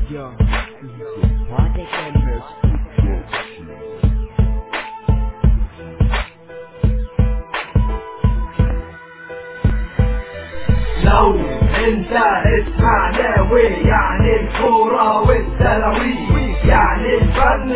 Yeah, Project MS لو انت اسمع ناوي يعني الكورة والتلاويح يعني الفن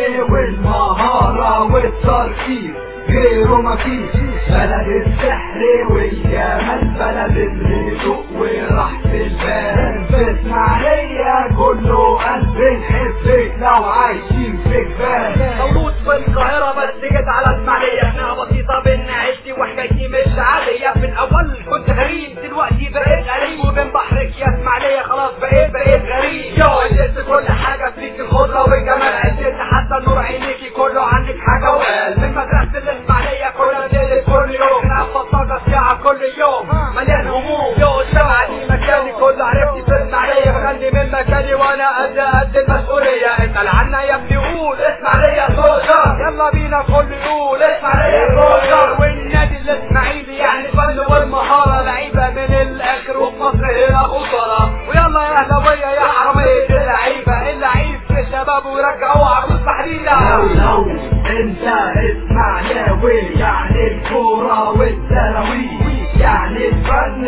والمهارة والتركيز غيره مفيش بلد السحر والجمال بلد الهدوء وراحة البال في اسماعيلية كله قلب نحبك لو عايشين في جبال مولود في القاهرة بس جيت على اسماعيلية احنا بسيطة بين عيشتي وحكايتي مش عادية في الأول كنت غريب دلوقتي بقيت غريب وبين بحرك يا اسماعيلية خلاص بقيت بقيت غريب يو عشت كل حاجة فيك الخضرة والجمال عشت حتى نور عينيكي كله عنك حاجة وقال من مدرسة الإسماعيلية كل ليلة كل يوم احنا بطاقة ساعة كل يوم مليان هموم يو الشمعة دي مكاني كله عرفتي في اسماعيلية بغني من مكاني وانا قد قد المسؤولية انت العنا يا ابني قول اسماعيلية سوشر يلا بينا كل يقول اسماعيلية سوشر والنادي الاسماعيلي يعني الفن والمهارة لعيبة من الاخر وفي مصر هنا خسارة ويلا يا اهلاوية يا حرامية اللعيبة اللعيب في الشباب ويرجعوا عروس لو تحليلة لو انت اسمع ناوي يعني الكورة والتلاويح يعني الفن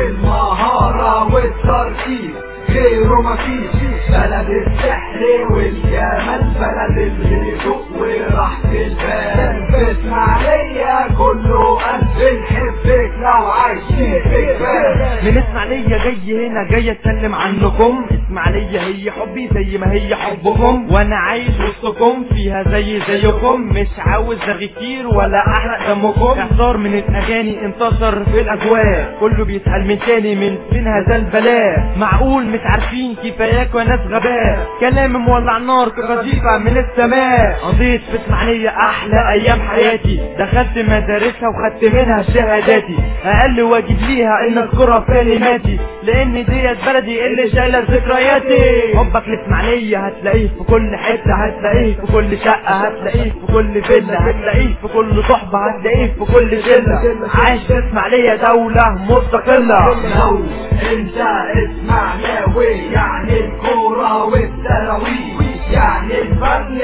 والمهارة والتركيز غيره مفيش بلد السحر والجمال بلد الهدوء وراحة البال في اسماعيلية كله قلب نحبك لو عايشين في جبال من اسماعيلية جاي هنا جاي اتكلم عنكم اسماعيلية هي حبي زي ما هي حبكم وانا عايش وسطكم فيها زي زيكم مش عاوز رغي كتير ولا احرق دمكم احذار من الاغاني انتشر في الاجواء كله بيسأل من تاني من فين هذا البلاء معقول مش عارفين كفاياك وناس غباء كلام مولع نار كقذيفة من السماء قضيت في اسماعيلية احلى ايام حياتي دخلت مدارسها وخدت منها شهاداتي اقل واجب ليها ان اذكرها في كلماتي لان ديت بلدي اللي شايله ذكرياتي حبك لاسماعيلية هتلاقيه في كل حتة هتلاقيه في كل شقة هتلاقيه في كل فيلا هتلاقيه في كل صحبة هتلاقيه في كل شلة عايش في اسماعيلية دولة مستقلة لو انت اسمع ناوي يعني الكورة والتراويح يعني الفن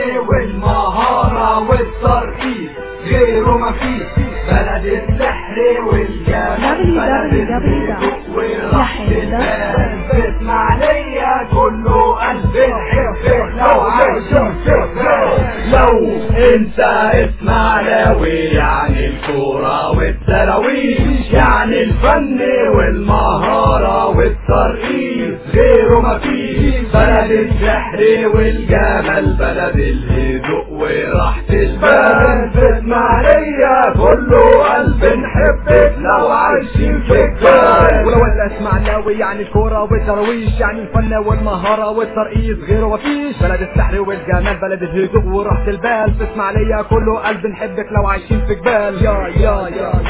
والمهارة والتركيز غيره مفيش بلد السحر والجمال بلد الهدوء وراحة البال في اسماعيلية كله قلب نحبك لو عايشين في جبال لو انت اسمع ناوي يعني الكورة والتراويح يعني الفن والمهارة والترقيص غيره مفيش بلد السحر والجمال بلد الهدوء وراحة البال في اسماعيلية كله قلب نحبك لو عايشين في جبال ولو انت اسمع ناوي يعني الكورة والترويش يعني الفن والمهارة والترقيص غيره مفيش بلد السحر والجمال بلد الهدوء وراحة البال في اسماعيلية كله قلب نحبك لو عايشين في جبال يا يا يا